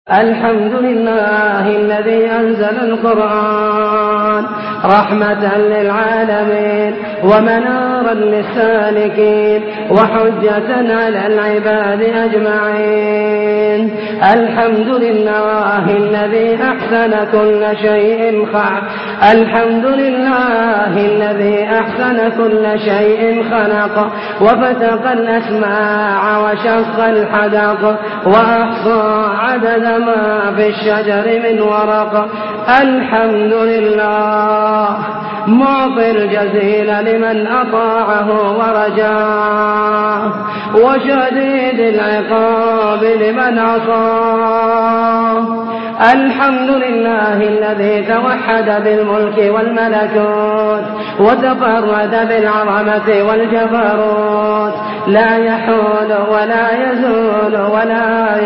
الحمد لله الذي أنزل القرآن رحمة للعالمين ومنارا للسالكين وحجة على العباد أجمعين الحمد لله الذي أحسن كل شيء خلق الحمد لله الذي أحسن كل شيء خلق وفتق الأسماع وشق الحدق وأحصى عدد ما في الشجر من ورق الحمد لله معطي الجزيل لمن أطاعه ورجاه وشديد العقاب لمن عصاه الحمد لله الذي توحد بالملك والملكوت وتفرد بالعظمة والجبروت لا يحول ولا يزول ولا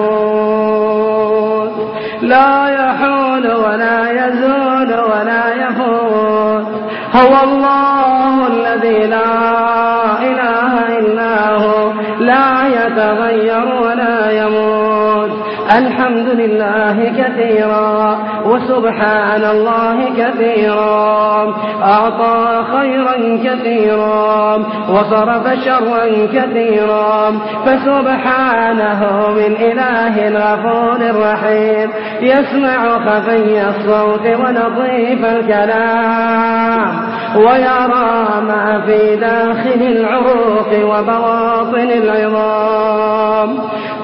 يفوت لا يحول ولا يزول ولا يفوت هو الله الذي لا إله إلا هو لا يتغير ولا يموت الحمد لله كثيرا وسبحان الله كثيرا أعطى خيرا كثيرا وصرف شرا كثيرا فسبحانه من إله غفور رحيم يسمع خفي الصوت ولطيف الكلام ويرى ما في داخل العروق وبواطن العظام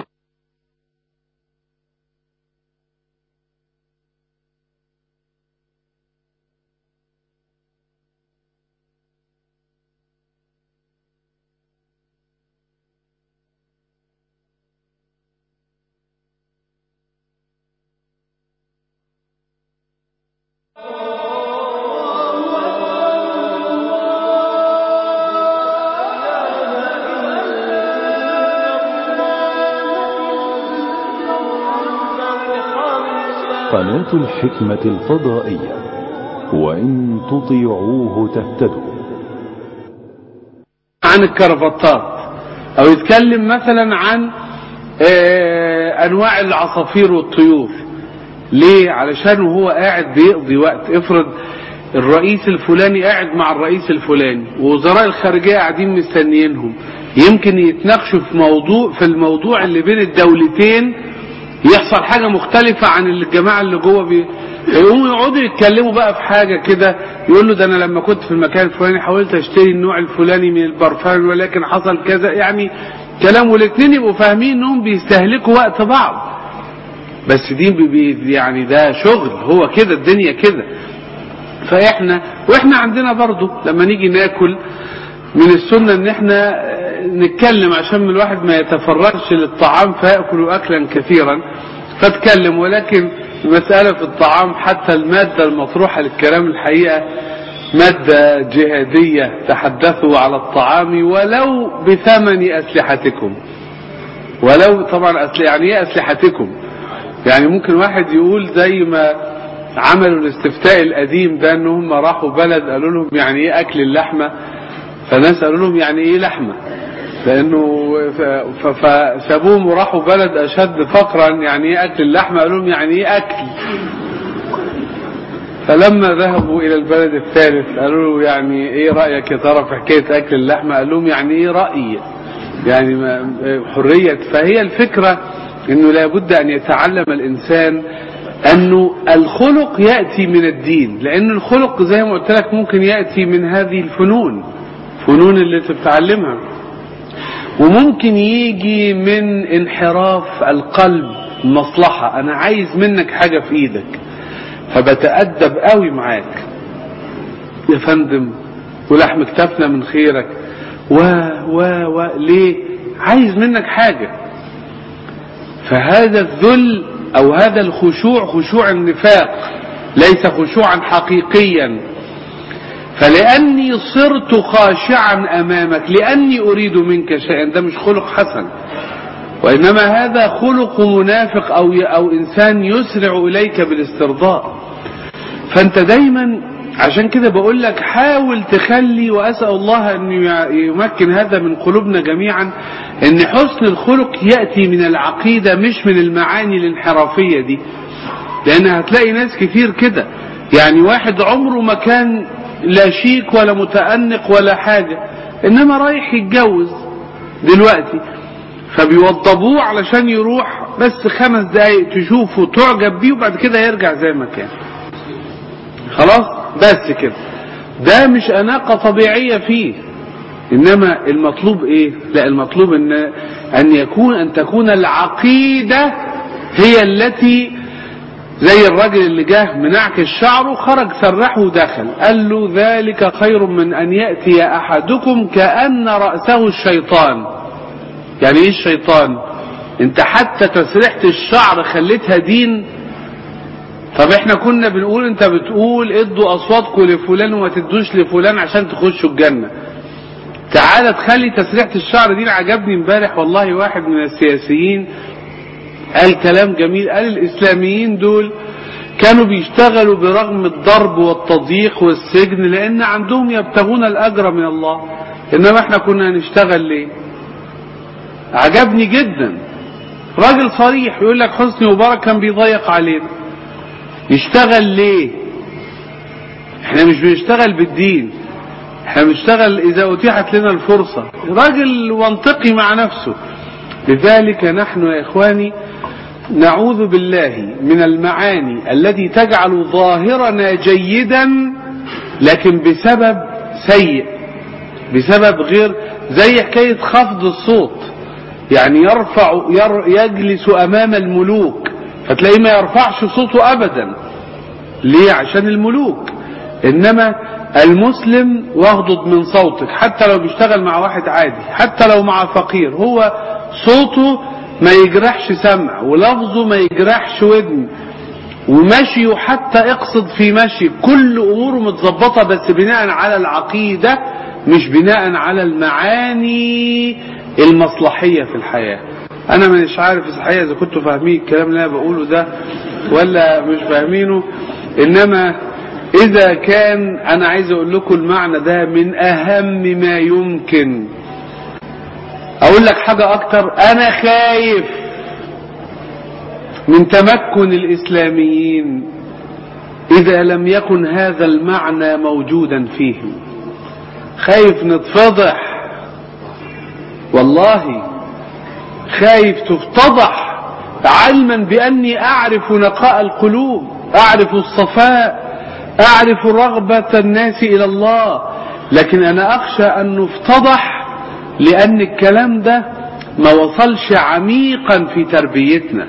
قناة الحكمة الفضائية وإن تطيعوه تهتدوا عن الكربطات او يتكلم مثلا عن آه، انواع العصافير والطيور ليه علشان هو قاعد بيقضي وقت افرض الرئيس الفلاني قاعد مع الرئيس الفلاني ووزراء الخارجية قاعدين مستنيينهم يمكن يتناقشوا في موضوع في الموضوع اللي بين الدولتين يحصل حاجة مختلفة عن الجماعة اللي جوه بي... يقوموا يقعدوا يتكلموا بقى في حاجة كده يقول له ده انا لما كنت في المكان الفلاني حاولت اشتري النوع الفلاني من البرفان ولكن حصل كذا يعني كلام والاثنين يبقوا فاهمين انهم بيستهلكوا وقت بعض بس دي بي بي- يعني ده شغل هو كده الدنيا كده فاحنا واحنا عندنا برضو لما نيجي ناكل من السنة ان احنا آه، نتكلم عشان من الواحد ما يتفرغش للطعام فيأكل اكلا كثيرا فاتكلم ولكن المسألة في الطعام حتى المادة المطروحة للكلام الحقيقة مادة جهادية تحدثوا على الطعام ولو بثمن أسلحتكم ولو طبعا أسل يعني ايه أسلحتكم يعني ممكن واحد يقول زي ما عملوا الاستفتاء القديم ده ان هم راحوا بلد قالوا لهم يعني ايه اكل اللحمه فناس قالوا لهم يعني ايه لحمه لانه ف- ف- فسابوهم وراحوا بلد اشد فقرا يعني ايه اكل اللحمه قالوا لهم يعني ايه اكل فلما ذهبوا الى البلد الثالث قالوا له يعني ايه رايك يا ترى في حكايه اكل اللحمه قال لهم يعني ايه رايي يعني ما- حريه فهي الفكره انه لابد ان يتعلم الانسان انه الخلق ياتي من الدين لان الخلق زي ما قلت لك ممكن ياتي من هذه الفنون فنون اللي انت بتتعلمها وممكن يجي من انحراف القلب مصلحة انا عايز منك حاجة في ايدك فبتأدب قوي معاك يا فندم ولحم كتفنا من خيرك و و و ليه عايز منك حاجة فهذا الذل او هذا الخشوع خشوع النفاق ليس خشوعا حقيقيا فلأني صرت خاشعا أمامك لأني أريد منك شيئا ده مش خلق حسن وإنما هذا خلق منافق أو أو إنسان يسرع إليك بالاسترضاء فأنت دايما عشان كده بقول لك حاول تخلي وأسأل الله أن يمكن هذا من قلوبنا جميعا أن حسن الخلق يأتي من العقيدة مش من المعاني الانحرافية دي لأن هتلاقي ناس كتير كده يعني واحد عمره ما كان لا شيك ولا متأنق ولا حاجة إنما رايح يتجوز دلوقتي فبيوضبوه علشان يروح بس خمس دقايق تشوفه تعجب بيه وبعد كده يرجع زي ما كان خلاص بس كده ده مش أناقة طبيعية فيه إنما المطلوب إيه لا المطلوب إن أن يكون أن تكون العقيدة هي التي زي الراجل اللي جاه منعكس شعره خرج سرحه ودخل قال له ذلك خير من أن يأتي أحدكم كأن رأسه الشيطان يعني إيه الشيطان انت حتى تسريحة الشعر خليتها دين طب احنا كنا بنقول انت بتقول ادوا اصواتكم لفلان وما تدوش لفلان عشان تخشوا الجنة تعالى تخلي تسريحة الشعر دي عجبني امبارح والله واحد من السياسيين قال كلام جميل قال الاسلاميين دول كانوا بيشتغلوا برغم الضرب والتضييق والسجن لان عندهم يبتغون الاجر من الله انما احنا كنا نشتغل ليه عجبني جدا راجل صريح يقول لك حسني مبارك كان بيضيق علينا يشتغل ليه احنا مش بنشتغل بالدين احنا بنشتغل اذا اتيحت لنا الفرصة راجل منطقي مع نفسه لذلك نحن يا اخواني نعوذ بالله من المعاني التي تجعل ظاهرنا جيدا لكن بسبب سيء بسبب غير زي حكاية خفض الصوت يعني يرفع ير يجلس امام الملوك فتلاقيه ما يرفعش صوته ابدا ليه عشان الملوك انما المسلم واغضض من صوتك حتى لو بيشتغل مع واحد عادي حتى لو مع فقير هو صوته ما يجرحش سمع ولفظه ما يجرحش ودن ومشيه حتى اقصد في مشي كل اموره متظبطه بس بناء على العقيده مش بناء على المعاني المصلحيه في الحياه انا مش عارف الحقيقه اذا كنتوا فاهمين الكلام اللي انا بقوله ده ولا مش فاهمينه انما اذا كان انا عايز اقول لكم المعنى ده من اهم ما يمكن اقول لك حاجة اكتر انا خايف من تمكن الاسلاميين اذا لم يكن هذا المعنى موجودا فيهم خايف نتفضح والله خايف تفتضح علما باني اعرف نقاء القلوب اعرف الصفاء اعرف رغبة الناس الى الله لكن انا اخشى ان نفتضح لان الكلام ده ما وصلش عميقا في تربيتنا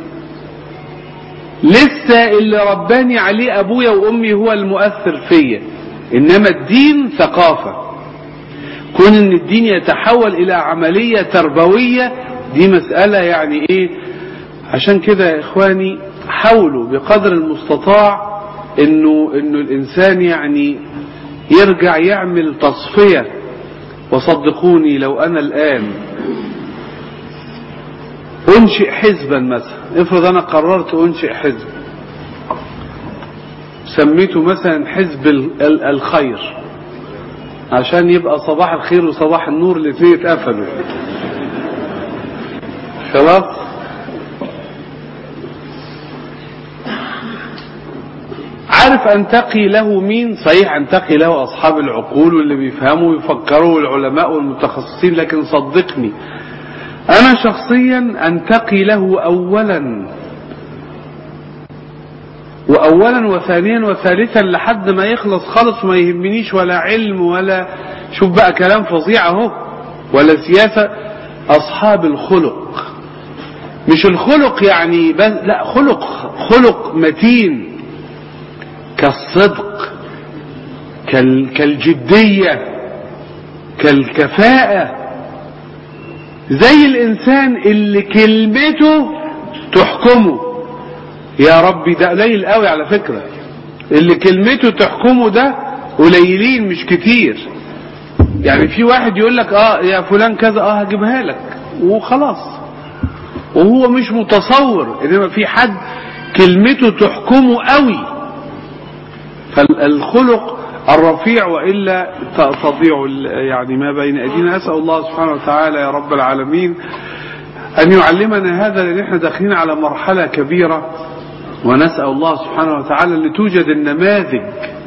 لسه اللي رباني عليه ابويا وامي هو المؤثر فيا انما الدين ثقافة كون ان الدين يتحول الى عملية تربوية دي مسألة يعني ايه عشان كده يا اخواني حاولوا بقدر المستطاع انه انه الانسان يعني يرجع يعمل تصفية وصدقوني لو انا الان انشئ حزبا مثلا افرض انا قررت انشئ حزب سميته مثلا حزب الخير عشان يبقى صباح الخير وصباح النور الاثنين اتقفلوا خلاص عارف انتقي له مين صحيح انتقي له اصحاب العقول واللي بيفهموا ويفكروا والعلماء والمتخصصين لكن صدقني انا شخصيا انتقي له اولا واولا وثانيا وثالثا لحد ما يخلص خالص وما يهمنيش ولا علم ولا شوف بقى كلام فظيع اهو ولا سياسة اصحاب الخلق مش الخلق يعني بس لا خلق خلق متين كالصدق كال كالجدية كالكفاءة زي الإنسان اللي كلمته تحكمه يا ربي ده قليل قوي على فكرة اللي كلمته تحكمه ده قليلين مش كتير يعني في واحد يقول لك اه يا فلان كذا اه هجيبها لك وخلاص وهو مش متصور انما في حد كلمته تحكمه قوي فالخلق الرفيع وإلا تضيع يعني ما بين أيدينا أسأل الله سبحانه وتعالى يا رب العالمين أن يعلمنا هذا لأن احنا داخلين على مرحلة كبيرة ونسأل الله سبحانه وتعالى أن توجد النماذج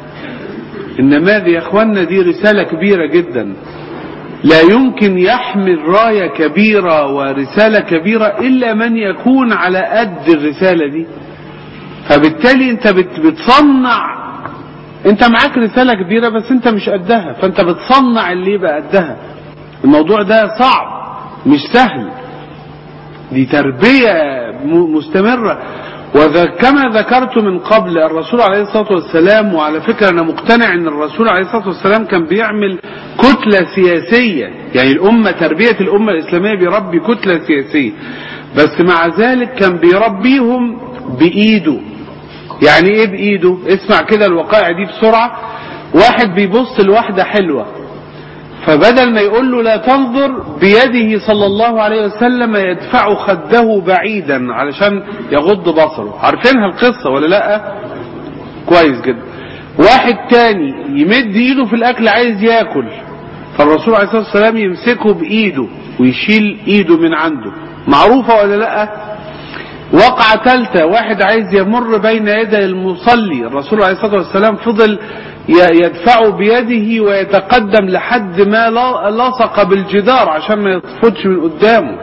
النماذج يا أخوانا دي رسالة كبيرة جدا لا يمكن يحمل راية كبيرة ورسالة كبيرة إلا من يكون على قد الرسالة دي فبالتالي انت بتصنع انت معاك رسالة كبيرة بس انت مش قدها فانت بتصنع اللي يبقى قدها الموضوع ده صعب مش سهل دي تربية مستمرة وكما ذكرت من قبل الرسول عليه الصلاة والسلام وعلى فكرة أنا مقتنع أن الرسول عليه الصلاة والسلام كان بيعمل كتلة سياسية يعني الأمة تربية الأمة الإسلامية بيربي كتلة سياسية بس مع ذلك كان بيربيهم بإيده يعني إيه بإيده اسمع كده الوقائع دي بسرعة واحد بيبص لواحدة حلوة فبدل ما يقول له لا تنظر بيده صلى الله عليه وسلم يدفع خده بعيدا علشان يغض بصره عارفينها القصة ولا لا كويس جدا واحد تاني يمد ايده في الاكل عايز ياكل فالرسول عليه الصلاة والسلام يمسكه بايده ويشيل ايده من عنده معروفة ولا لا وقعة ثالثة واحد عايز يمر بين يدي المصلي الرسول عليه الصلاة والسلام فضل يدفعه بيده ويتقدم لحد ما لصق بالجدار عشان ما يطفدش من قدامه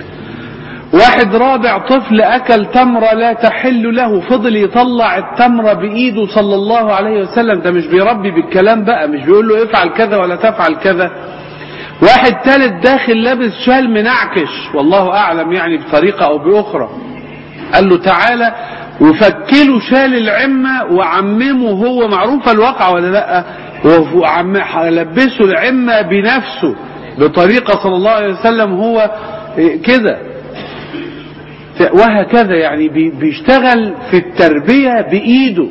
واحد رابع طفل أكل تمرة لا تحل له فضل يطلع التمرة بإيده صلى الله عليه وسلم ده مش بيربي بالكلام بقى مش بيقول له افعل كذا ولا تفعل كذا واحد ثالث داخل لابس شال منعكش والله أعلم يعني بطريقة أو بأخرى قال له تعالى وفكله شال العمة وعممه هو معروفة الواقع ولا لا لبسه العمة بنفسه بطريقة صلى الله عليه وسلم هو كده وهكذا يعني بيشتغل في التربية بإيده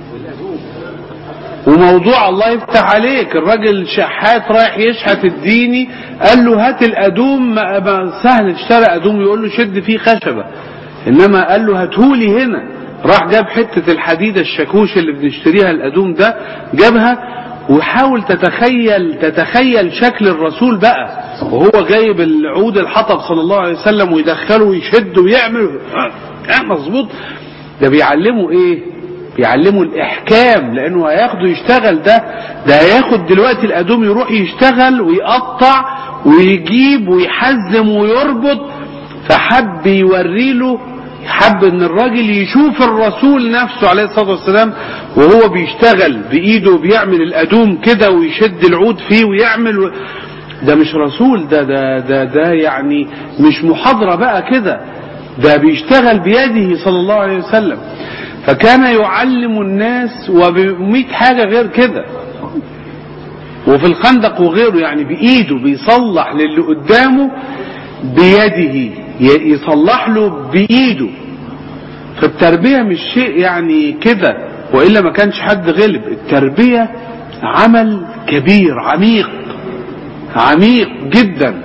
وموضوع الله يفتح عليك الراجل شحات رايح يشحت الديني قال له هات الأدوم ما سهل تشتري أدوم يقول له شد فيه خشبة انما قال له هاتهولي هنا راح جاب حتة الحديدة الشاكوش اللي بنشتريها الأدوم ده جابها وحاول تتخيل تتخيل شكل الرسول بقى وهو جايب العود الحطب صلى الله عليه وسلم ويدخله ويشد ويعمل اه مظبوط ده بيعلمه ايه بيعلمه الاحكام لانه هياخده يشتغل ده ده هياخد دلوقتي الادوم يروح يشتغل ويقطع ويجيب ويحزم ويربط فحب يوري له حب ان الراجل يشوف الرسول نفسه عليه الصلاة والسلام وهو بيشتغل بايده بيعمل الادوم كده ويشد العود فيه ويعمل و... ده مش رسول ده ده ده ده يعني مش محاضرة بقى كده ده بيشتغل بيده صلى الله عليه وسلم فكان يعلم الناس وبمئة حاجة غير كده وفي الخندق وغيره يعني بإيده بيصلح للي قدامه بيده يصلح له بإيده فالتربية مش شيء يعني كده وإلا ما كانش حد غلب التربية عمل كبير عميق عميق جدا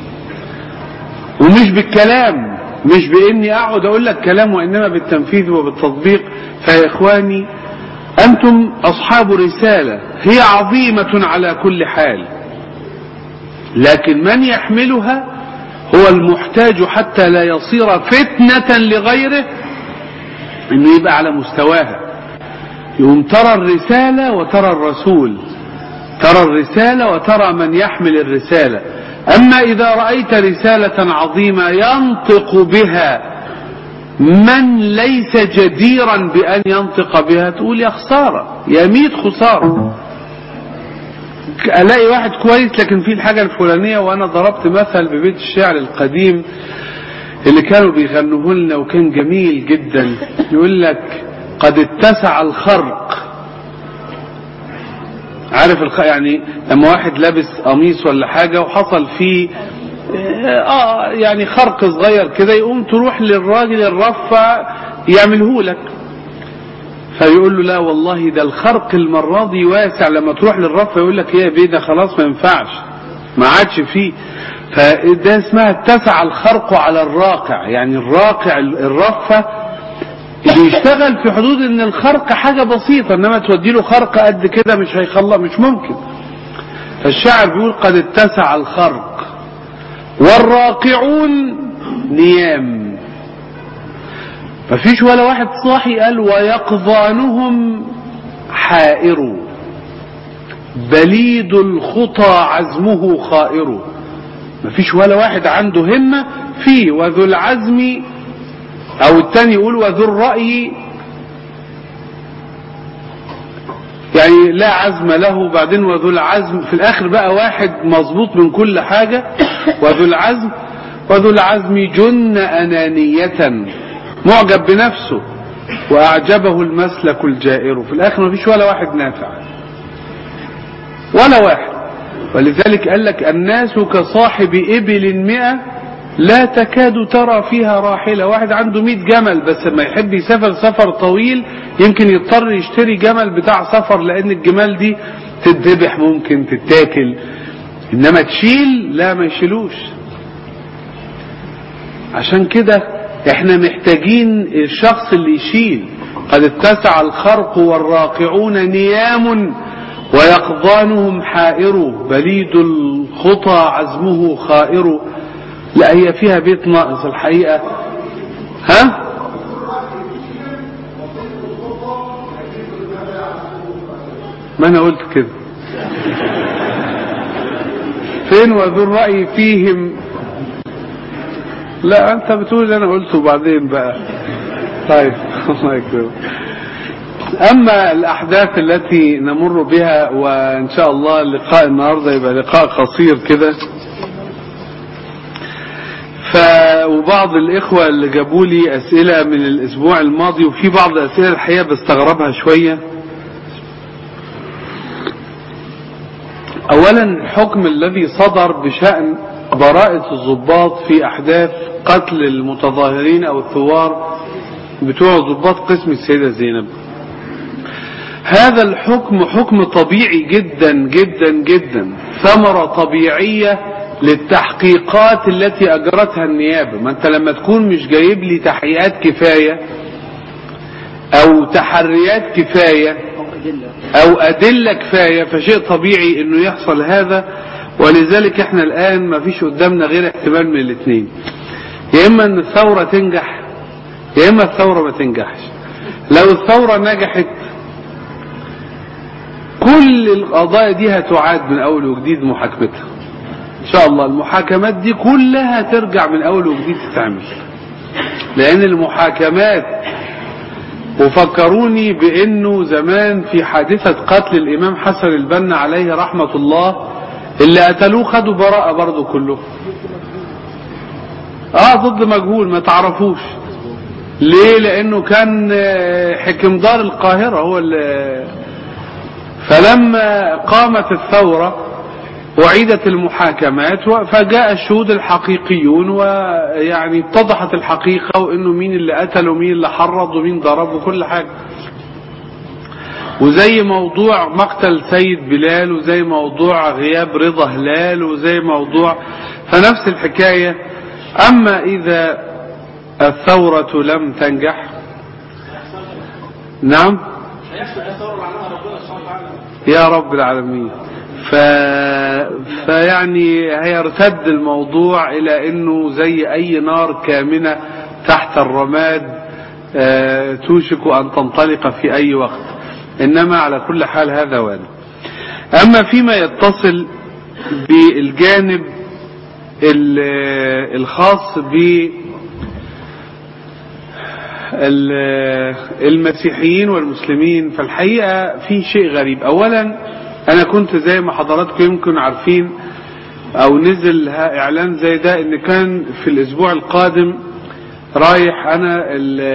ومش بالكلام مش بإني أقعد أقول لك كلام وإنما بالتنفيذ وبالتطبيق فيا إخواني أنتم أصحاب رسالة هي عظيمة على كل حال لكن من يحملها هو المحتاج حتى لا يصير فتنة لغيره انه يبقى على مستواها يقوم ترى الرسالة وترى الرسول ترى الرسالة وترى من يحمل الرسالة أما إذا رأيت رسالة عظيمة ينطق بها من ليس جديرا بأن ينطق بها تقول يا خسارة يا ميت خسارة الاقي واحد كويس لكن في الحاجة الفلانية وانا ضربت مثل ببيت الشعر القديم اللي كانوا بيغنوه لنا وكان جميل جدا يقول لك قد اتسع الخرق عارف الخ... يعني لما واحد لابس قميص ولا حاجة وحصل فيه اه يعني خرق صغير كده يقوم تروح للراجل الرفع يعمله لك فيقول له لا والله ده الخرق المرة دي واسع لما تروح للرفع يقول لك يا بيه ده خلاص ما ينفعش ما عادش فيه فده اسمها اتسع الخرق على الراقع يعني الراقع الرفة بيشتغل في حدود ان الخرق حاجة بسيطة انما تودي له خرق قد كده مش هيخلق مش ممكن فالشاعر بيقول قد اتسع الخرق والراقعون نيام مفيش ولا واحد صاحي قال ويقظانهم حائر بليد الخطى عزمه خائر مفيش ولا واحد عنده همة فيه وذو العزم او التاني يقول وذو الرأي يعني لا عزم له بعدين وذو العزم في الاخر بقى واحد مظبوط من كل حاجة وذو العزم وذو العزم جن انانية معجب بنفسه واعجبه المسلك الجائر في الاخر مفيش ولا واحد نافع ولا واحد ولذلك قال لك الناس كصاحب إبل مئة لا تكاد ترى فيها راحلة واحد عنده مئة جمل بس ما يحب يسافر سفر طويل يمكن يضطر يشتري جمل بتاع سفر لأن الجمال دي تتذبح ممكن تتاكل إنما تشيل لا ما يشيلوش عشان كده احنا محتاجين الشخص اللي يشيل قد اتسع الخرق والراقعون نيام ويقظانهم حائر بليد الخطى عزمه خائر لا هي فيها بيت ناقص الحقيقة ها ما انا قلت كده فين وذو الرأي فيهم لا انت بتقول اللي انا قلته بعدين بقى طيب الله يكرمك أما الأحداث التي نمر بها وإن شاء الله اللقاء النهاردة يبقى لقاء قصير كده ف وبعض الإخوة اللي جابوا لي أسئلة من الأسبوع الماضي وفي بعض الأسئلة الحقيقة بستغربها شوية أولا الحكم الذي صدر بشأن براءة الضباط في أحداث قتل المتظاهرين أو الثوار بتوع ضباط قسم السيدة زينب هذا الحكم حكم طبيعي جدا جدا جدا ثمرة طبيعية للتحقيقات التي أجرتها النيابة ما أنت لما تكون مش جايب لي تحقيقات كفاية أو تحريات كفاية أو أدلة كفاية فشيء طبيعي أنه يحصل هذا ولذلك احنا الآن ما فيش قدامنا غير احتمال من الاثنين يا إما أن الثورة تنجح يا إما الثورة ما تنجحش لو الثورة نجحت كل القضايا دي هتعاد من اول وجديد محاكمتها ان شاء الله المحاكمات دي كلها ترجع من اول وجديد تتعمل لان المحاكمات وفكروني بانه زمان في حادثة قتل الامام حسن البنا عليه رحمة الله اللي قتلوه خدوا براءة برضه كلهم اه ضد مجهول ما تعرفوش ليه لانه كان حكم دار القاهرة هو اللي فلما قامت الثورة أعيدت المحاكمات فجاء الشهود الحقيقيون ويعني اتضحت الحقيقة وإنه مين اللي قتل ومين اللي حرض ومين ضرب وكل حاجة وزي موضوع مقتل سيد بلال وزي موضوع غياب رضا هلال وزي موضوع فنفس الحكاية أما إذا الثورة لم تنجح نعم يا رب العالمين ف... فيعني هيرتد الموضوع الى انه زي اي نار كامنة تحت الرماد آه توشك ان تنطلق في اي وقت انما على كل حال هذا وارد اما فيما يتصل بالجانب الخاص ب المسيحيين والمسلمين فالحقيقة في شيء غريب أولا أنا كنت زي ما حضراتكم يمكن عارفين أو نزل إعلان زي ده إن كان في الأسبوع القادم رايح أنا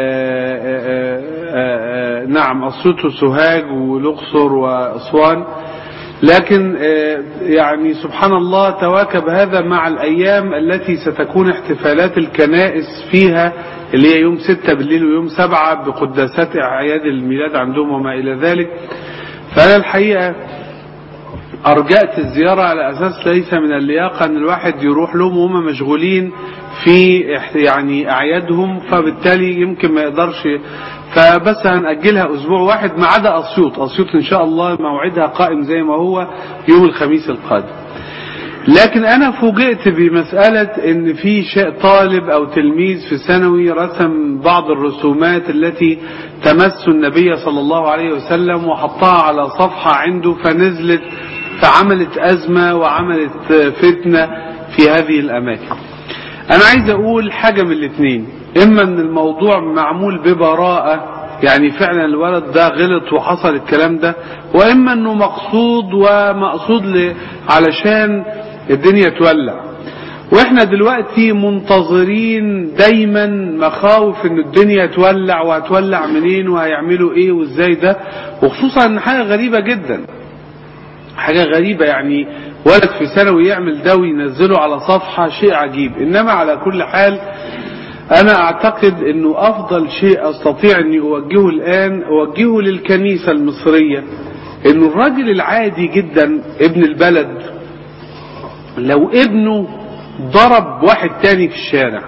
نعم أسيوط وسوهاج والأقصر وأسوان لكن يعني سبحان الله تواكب هذا مع الأيام التي ستكون احتفالات الكنائس فيها اللي هي يوم ستة بالليل ويوم سبعة بقداسات أعياد الميلاد عندهم وما إلى ذلك فأنا الحقيقة أرجأت الزيارة على أساس ليس من اللياقة أن الواحد يروح لهم وهم مشغولين في يعني أعيادهم فبالتالي يمكن ما يقدرش فبس هنأجلها أسبوع واحد ما عدا أسيوط أسيوط إن شاء الله موعدها قائم زي ما هو يوم الخميس القادم لكن أنا فوجئت بمسألة إن في شيء طالب أو تلميذ في ثانوي رسم بعض الرسومات التي تمس النبي صلى الله عليه وسلم وحطها على صفحة عنده فنزلت فعملت أزمة وعملت فتنة في هذه الأماكن أنا عايز أقول حاجة من الاثنين إما أن الموضوع معمول ببراءة يعني فعلا الولد ده غلط وحصل الكلام ده وإما أنه مقصود ومقصود ل... علشان الدنيا تولع واحنا دلوقتي منتظرين دايما مخاوف ان الدنيا تولع وهتولع منين وهيعملوا ايه وازاي ده وخصوصا ان حاجة غريبة جدا حاجة غريبة يعني ولد في ثانوي يعمل ده وينزله على صفحة شيء عجيب انما على كل حال انا اعتقد انه افضل شيء استطيع اني اوجهه الان اوجهه للكنيسة المصرية انه الراجل العادي جدا ابن البلد لو ابنه ضرب واحد تاني في الشارع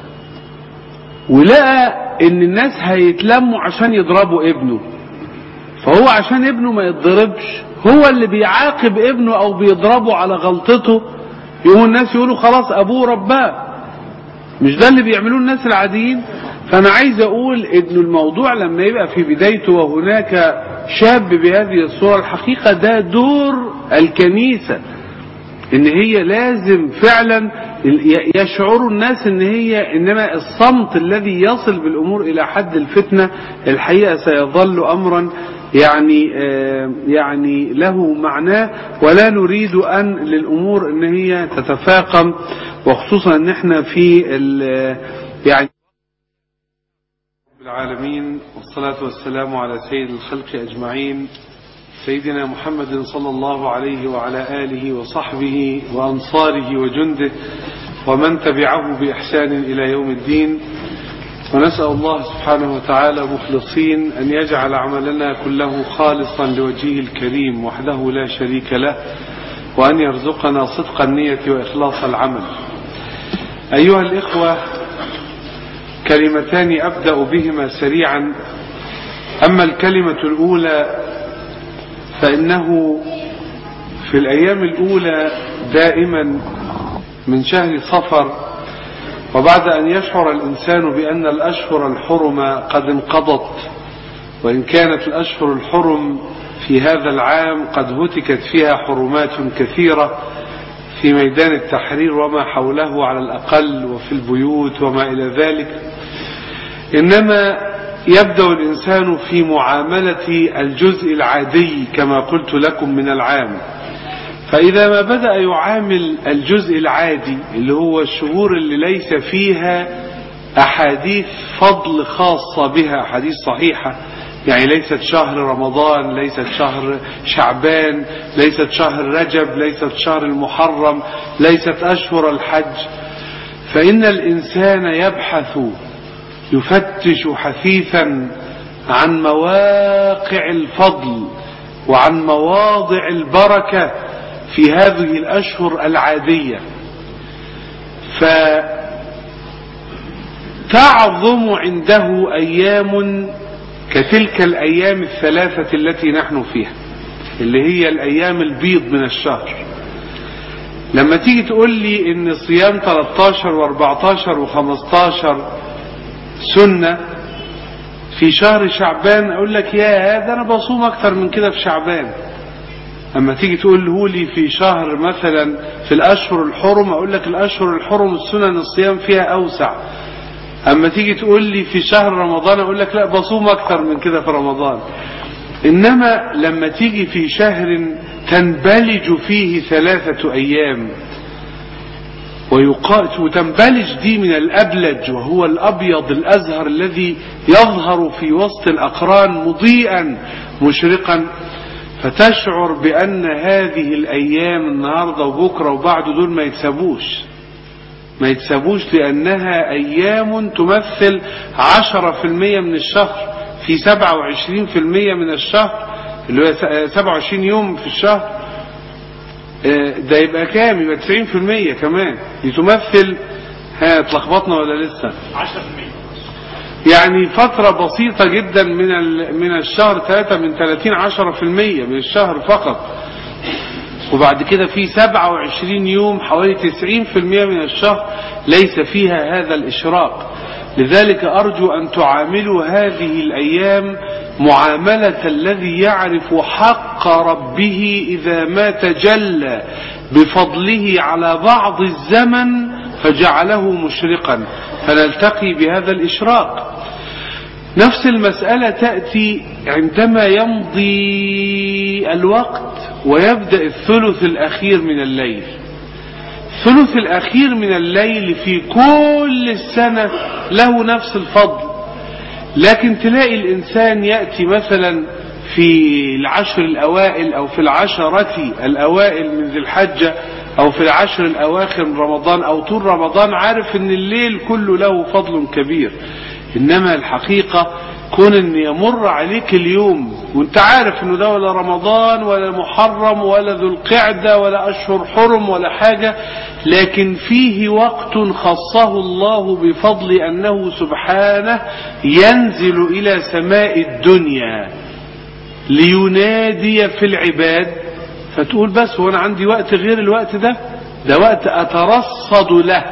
ولقى ان الناس هيتلموا عشان يضربوا ابنه فهو عشان ابنه ما يتضربش هو اللي بيعاقب ابنه او بيضربه على غلطته يقوم الناس يقولوا خلاص ابوه رباه مش ده اللي بيعملوه الناس العاديين فانا عايز اقول ان الموضوع لما يبقى في بدايته وهناك شاب بهذه الصورة الحقيقة ده دور الكنيسة ان هي لازم فعلا يشعروا الناس ان هي انما الصمت الذي يصل بالامور الى حد الفتنة الحقيقة سيظل امرا يعني يعني له معناه ولا نريد ان للامور ان هي تتفاقم وخصوصا ان احنا في يعني العالمين والصلاة والسلام على سيد الخلق اجمعين سيدنا محمد صلى الله عليه وعلى آله وصحبه وأنصاره وجنده ومن تبعه بإحسان إلى يوم الدين ونسأل الله سبحانه وتعالى مخلصين أن يجعل عملنا كله خالصا لوجهه الكريم وحده لا شريك له وأن يرزقنا صدق النية وإخلاص العمل أيها الإخوة كلمتان أبدأ بهما سريعا أما الكلمة الأولى فإنه في الأيام الأولى دائما من شهر صفر وبعد أن يشعر الإنسان بأن الأشهر الحرم قد انقضت وإن كانت الأشهر الحرم في هذا العام قد هتكت فيها حرمات كثيرة في ميدان التحرير وما حوله على الأقل وفي البيوت وما إلى ذلك إنما يبدأ الإنسان في معاملة الجزء العادي كما قلت لكم من العام فإذا ما بدأ يعامل الجزء العادي اللي هو الشهور اللي ليس فيها أحاديث فضل خاصة بها أحاديث صحيحة يعني ليست شهر رمضان ليست شهر شعبان ليست شهر رجب ليست شهر المحرم ليست أشهر الحج فإن الإنسان يبحث يفتش حثيثا عن مواقع الفضل وعن مواضع البركة في هذه الأشهر العادية فتعظم عنده أيام كتلك الأيام الثلاثة التي نحن فيها اللي هي الأيام البيض من الشهر لما تيجي تقول لي ان صيام 13 و14 و15 سنة في شهر شعبان اقول لك يا ده انا بصوم اكتر من كده في شعبان اما تيجي تقول لي في شهر مثلا في الاشهر الحرم اقول لك الاشهر الحرم السنن الصيام فيها اوسع اما تيجي تقول لي في شهر رمضان اقول لك لا بصوم اكتر من كده في رمضان انما لما تيجي في شهر تنبلج فيه ثلاثة ايام وتنبلج دي من الأبلج وهو الأبيض الأزهر الذي يظهر في وسط الأقران مضيئا مشرقا فتشعر بأن هذه الأيام النهاردة وبكرة وبعد دول ما يتسابوش ما يتسابوش لأنها أيام تمثل عشرة في المية من الشهر في سبعة وعشرين في المية من الشهر اللي هو سبعة وعشرين يوم في الشهر ده يبقى كام يبقى 90% كمان دي تمثل ها اتلخبطنا ولا لسه 10% يعني فترة بسيطة جدا من ال- من الشهر 3 من 30 10% من الشهر فقط وبعد كده في 27 يوم حوالي 90% من الشهر ليس فيها هذا الإشراق لذلك أرجو أن تعاملوا هذه الأيام معاملة الذي يعرف حق ربه إذا ما تجلى بفضله على بعض الزمن فجعله مشرقا فنلتقي بهذا الإشراق نفس المسألة تأتي عندما يمضي الوقت ويبدأ الثلث الأخير من الليل الثلث الأخير من الليل في كل السنة له نفس الفضل لكن تلاقي الإنسان يأتي مثلا في العشر الأوائل أو في العشرة الأوائل من ذي الحجة أو في العشر الأواخر من رمضان أو طول رمضان عارف أن الليل كله له فضل كبير إنما الحقيقة كون أن يمر عليك اليوم وانت عارف أنه ده ولا رمضان ولا محرم ولا ذو القعدة ولا أشهر حرم ولا حاجة لكن فيه وقت خصه الله بفضل أنه سبحانه ينزل إلى سماء الدنيا لينادي في العباد فتقول بس وانا عندي وقت غير الوقت ده ده وقت اترصد له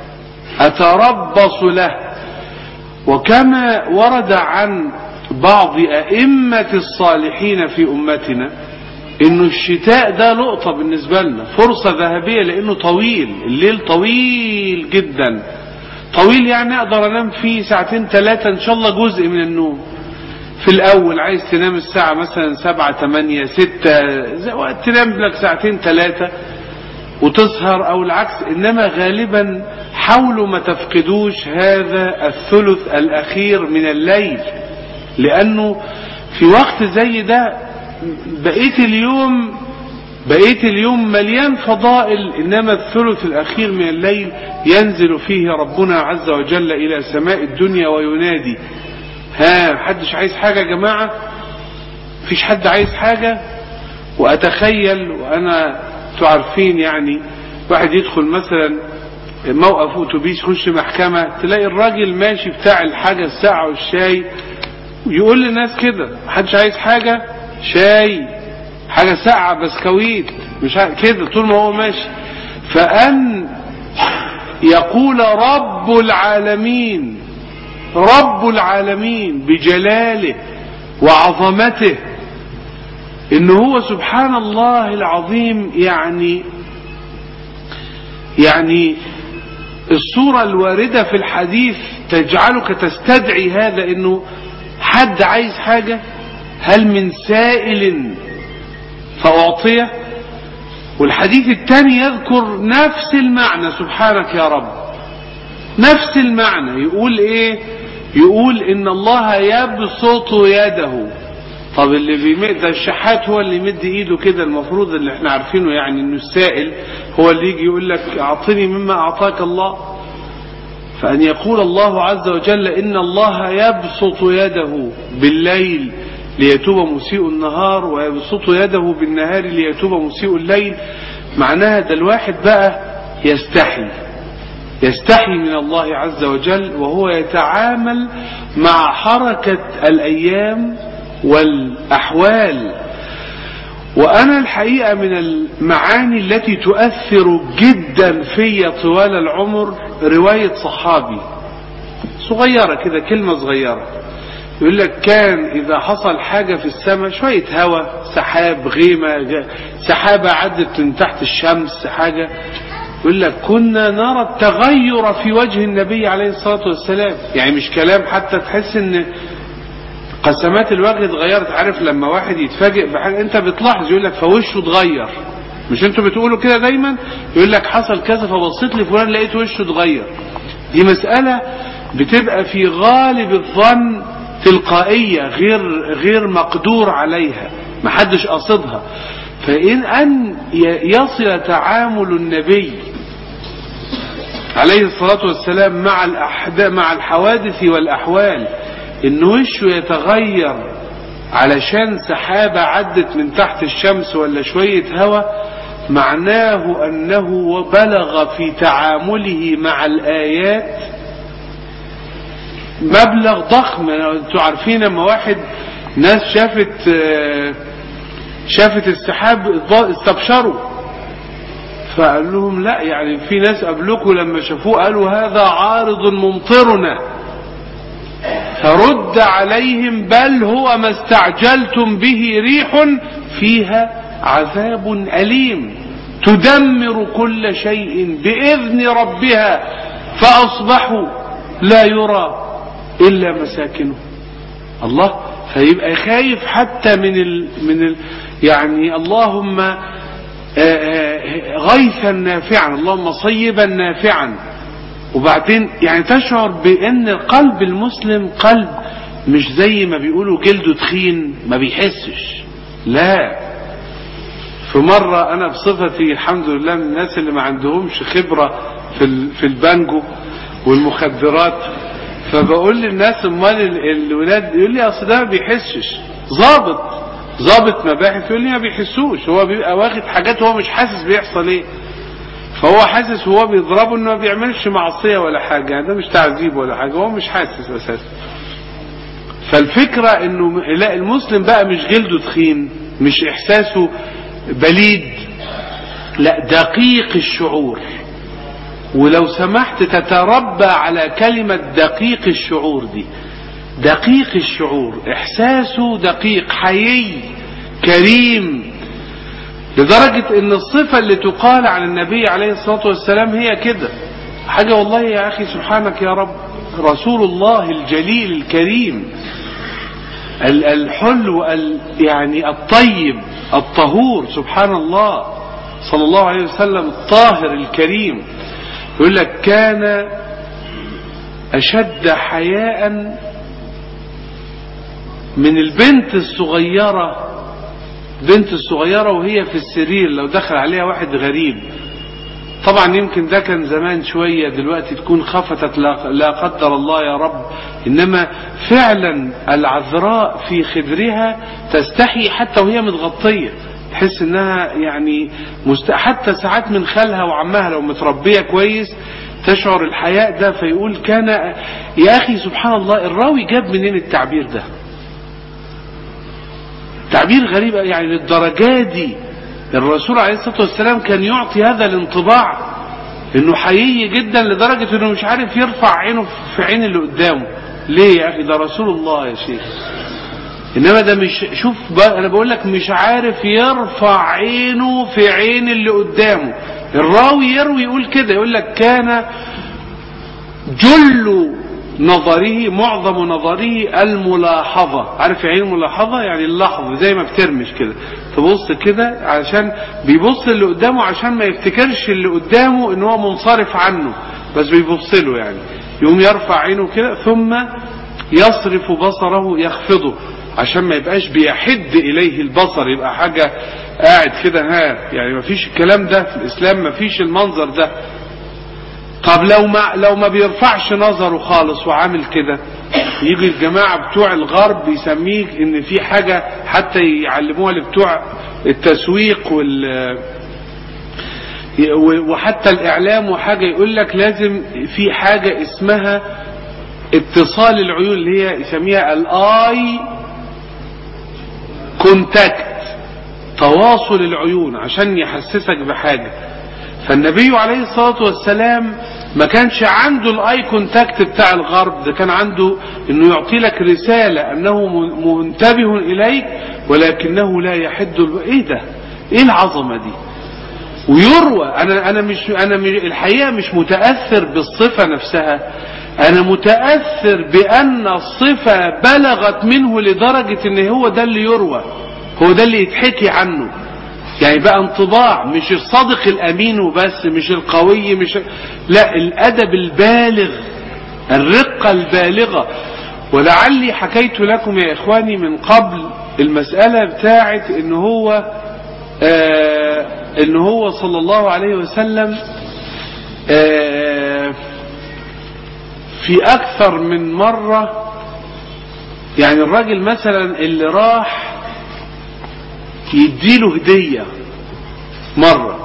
اتربص له وكما ورد عن بعض ائمه الصالحين في امتنا انه الشتاء ده لقطه بالنسبه لنا فرصه ذهبيه لانه طويل الليل طويل جدا طويل يعني اقدر انام فيه ساعتين ثلاثه ان شاء الله جزء من النوم في الأول عايز تنام الساعة مثلا سبعة تمانية ستة زي وقت تنام لك ساعتين ثلاثة وتسهر أو العكس إنما غالبا حاولوا ما تفقدوش هذا الثلث الأخير من الليل لأنه في وقت زي ده بقيت اليوم بقيت اليوم مليان فضائل إنما الثلث الأخير من الليل ينزل فيه ربنا عز وجل إلى سماء الدنيا وينادي ها محدش عايز حاجة يا جماعة مفيش حد عايز حاجة وأتخيل وأنا تعرفين يعني واحد يدخل مثلا موقف أتوبيس يخش محكمة تلاقي الراجل ماشي بتاع الحاجة الساعة والشاي يقول للناس كده محدش عايز حاجة شاي حاجة ساقعة بسكويت مش عارف كده طول ما هو ماشي فأن يقول رب العالمين رب العالمين بجلاله وعظمته ان هو سبحان الله العظيم يعني يعني الصورة الواردة في الحديث تجعلك تستدعي هذا انه حد عايز حاجة هل من سائل فأعطيه والحديث الثاني يذكر نفس المعنى سبحانك يا رب نفس المعنى يقول ايه يقول ان الله يبسط يده طب اللي بيمد ده الشحات هو اللي يمد ايده كده المفروض اللي احنا عارفينه يعني انه السائل هو اللي يجي يقول لك اعطني مما اعطاك الله فان يقول الله عز وجل ان الله يبسط يده بالليل ليتوب مسيء النهار ويبسط يده بالنهار ليتوب مسيء الليل معناها ده الواحد بقى يستحي يستحي من الله عز وجل وهو يتعامل مع حركة الأيام والأحوال وأنا الحقيقة من المعاني التي تؤثر جدا في طوال العمر رواية صحابي صغيرة كده كلمة صغيرة يقول لك كان إذا حصل حاجة في السماء شوية هواء سحاب غيمة سحابة عدت من تحت الشمس حاجة يقول لك كنا نرى التغير في وجه النبي عليه الصلاة والسلام يعني مش كلام حتى تحس ان قسمات الوجه اتغيرت عارف لما واحد يتفاجئ بحاجة انت بتلاحظ يقول لك فوشه اتغير مش انتوا بتقولوا كده دايما يقول لك حصل كذا فبصيت لفلان لقيت وشه اتغير دي مسألة بتبقى في غالب الظن تلقائية غير غير مقدور عليها محدش قصدها فإن أن يصل تعامل النبي عليه الصلاة والسلام مع الأحد... مع الحوادث والأحوال إن وشه يتغير علشان سحابة عدت من تحت الشمس ولا شوية هواء معناه أنه بلغ في تعامله مع الآيات مبلغ ضخم انتوا عارفين لما واحد ناس شافت آه، شافت السحاب استبشروا فقال لهم لا يعني في ناس قبلكم لما شافوه قالوا هذا عارض ممطرنا فرد عليهم بل هو ما استعجلتم به ريح فيها عذاب أليم تدمر كل شيء بإذن ربها فأصبحوا لا يرى إلا مساكنه الله فيبقى خايف حتى من ال من ال يعني اللهم آه، آه، غيثا نافعا اللهم صيبا نافعا وبعدين يعني تشعر بان قلب المسلم قلب مش زي ما بيقولوا جلده تخين ما بيحسش لا في مرة أنا بصفتي الحمد لله من الناس اللي ما عندهمش خبرة في ال- في البانجو والمخدرات فبقول للناس امال ال- الولاد يقول لي اصل ده ما بيحسش ظابط ظابط مباحث يقول لي ما بيحسوش هو بيبقى واخد حاجات هو مش حاسس بيحصل ايه فهو حاسس وهو بيضربه انه ما بيعملش معصيه ولا حاجه يعني ده مش تعذيب ولا حاجه هو مش حاسس اساسا فالفكره انه م- لا المسلم بقى مش جلده تخين مش احساسه بليد لا دقيق الشعور ولو سمحت تتربى على كلمة دقيق الشعور دي دقيق الشعور احساسه دقيق حيي كريم لدرجة ان الصفة اللي تقال عن النبي عليه الصلاة والسلام هي كده حاجة والله يا اخي سبحانك يا رب رسول الله الجليل الكريم ال- الحلو ال- يعني الطيب الطهور سبحان الله صلى الله عليه وسلم الطاهر الكريم يقول لك كان أشد حياء من البنت الصغيرة بنت الصغيرة وهي في السرير لو دخل عليها واحد غريب طبعا يمكن ده كان زمان شوية دلوقتي تكون خفتت لا لا قدر الله يا رب إنما فعلا العذراء في خدرها تستحي حتى وهي متغطية تحس انها يعني مست... حتى ساعات من خالها وعمها لو متربية كويس تشعر الحياء ده فيقول كان يا اخي سبحان الله الراوي جاب منين التعبير ده تعبير غريب يعني للدرجة دي الرسول عليه الصلاة والسلام كان يعطي هذا الانطباع انه حقيقي جدا لدرجة انه مش عارف يرفع عينه في عين اللي قدامه ليه يا اخي ده رسول الله يا شيخ انما ده مش شوف بقى انا بقول لك مش عارف يرفع عينه في عين اللي قدامه الراوي يروي يقول كده يقول لك كان جل نظره معظم نظره الملاحظة عارف يعني ايه الملاحظة يعني اللحظة زي ما بترمش كده تبص كده علشان بيبص اللي قدامه عشان ما يفتكرش اللي قدامه ان هو منصرف عنه بس بيبص له يعني يقوم يرفع عينه كده ثم يصرف بصره يخفضه عشان ما يبقاش بيحد اليه البصر يبقى حاجة قاعد كده ها يعني ما فيش الكلام ده في الاسلام ما فيش المنظر ده طب لو ما لو ما بيرفعش نظره خالص وعامل كده يجي الجماعة بتوع الغرب يسميه ان في حاجة حتى يعلموها لبتوع التسويق وال وحتى الاعلام وحاجة يقول لك لازم في حاجة اسمها اتصال العيون اللي هي يسميها الاي كونتاكت تواصل العيون عشان يحسسك بحاجة فالنبي عليه الصلاة والسلام ما كانش عنده الاي كونتاكت بتاع الغرب ده كان عنده انه يعطي لك رسالة انه منتبه اليك ولكنه لا يحد الب... ايه ده ايه العظمة دي ويروى انا انا مش انا مش الحقيقة مش متأثر بالصفة نفسها انا متأثر بان الصفة بلغت منه لدرجة ان هو ده اللي يروى هو ده اللي يتحكي عنه يعني بقى انطباع مش الصادق الامين وبس مش القوي مش لا الادب البالغ الرقة البالغة ولعلي حكيت لكم يا اخواني من قبل المسألة بتاعت ان هو آه ان هو صلى الله عليه وسلم آه في اكثر من مرة يعني الراجل مثلا اللي راح يديله هدية مرة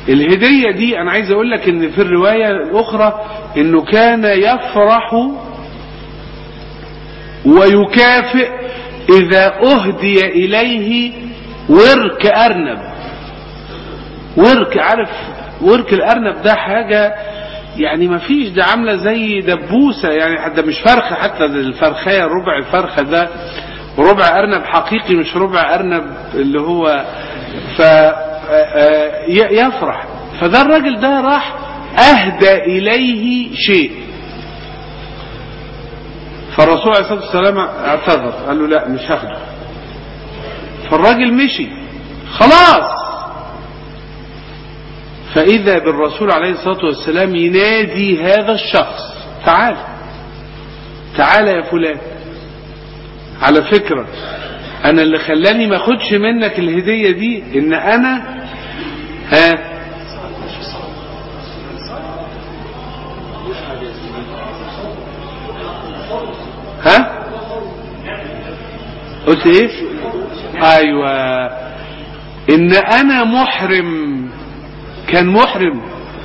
الهدية دي انا عايز اقول لك ان في الرواية الاخرى انه كان يفرح ويكافئ إذا أهدي إليه ورك أرنب ورك عارف ورك الأرنب ده حاجة يعني ما فيش ده عاملة زي دبوسة يعني حتى مش فرخة حتى ده الفرخية ربع الفرخة ده ربع أرنب حقيقي مش ربع أرنب اللي هو ف يفرح فده الراجل ده راح أهدى إليه شيء فالرسول عليه الصلاة والسلام اعتذر قال له لا مش هاخده فالراجل مشي خلاص فإذا بالرسول عليه الصلاة والسلام ينادي هذا الشخص تعال تعال يا فلان على فكرة أنا اللي خلاني ما أخدش منك الهدية دي إن أنا ها ها قلت ايه ايوه ان انا محرم كان محرم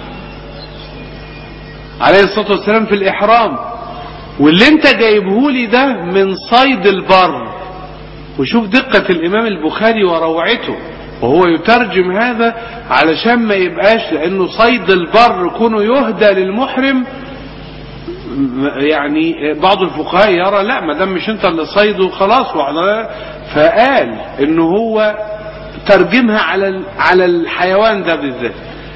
عليه الصلاة والسلام في الإحرام واللي انت جايبه لي ده من صيد البر وشوف دقة الإمام البخاري وروعته وهو يترجم هذا علشان ما يبقاش لأنه صيد البر كونه يهدى للمحرم يعني بعض الفقهاء يرى لا ما دام مش انت اللي صيده خلاص فقال انه هو ترجمها على على الحيوان ده بالذات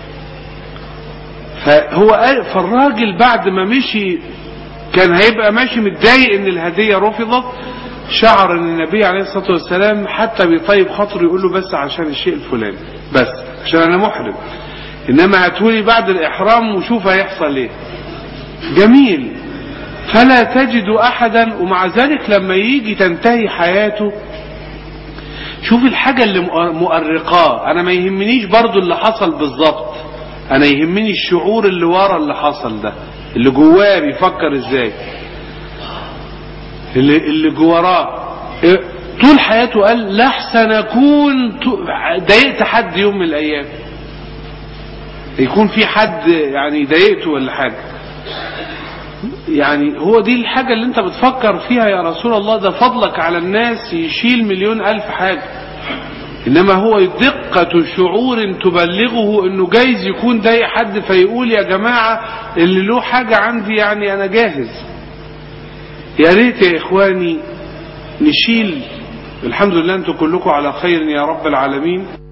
فهو قال فالراجل بعد ما مشي كان هيبقى ماشي متضايق ان الهدية رفضت شعر ان النبي عليه الصلاة والسلام حتى بيطيب خاطره يقول له بس عشان الشيء الفلاني بس عشان انا محرم انما هتولي بعد الاحرام وشوف هيحصل ايه جميل فلا تجد احدا ومع ذلك لما يجي تنتهي حياته شوف الحاجة اللي مؤرقاه انا ما يهمنيش برضو اللي حصل بالظبط انا يهمني الشعور اللي ورا اللي حصل ده اللي جواه بيفكر ازاي اللي اللي جواه طول حياته قال لحسن اكون ضايقت حد يوم من الايام يكون في حد يعني ضايقته ولا حاجه يعني هو دي الحاجة اللي انت بتفكر فيها يا رسول الله ده فضلك على الناس يشيل مليون ألف حاجة إنما هو دقة شعور تبلغه إنه جايز يكون ضايق حد فيقول يا جماعة اللي له حاجة عندي يعني أنا جاهز يا ريت يا إخواني نشيل الحمد لله أنتم كلكم على خير يا رب العالمين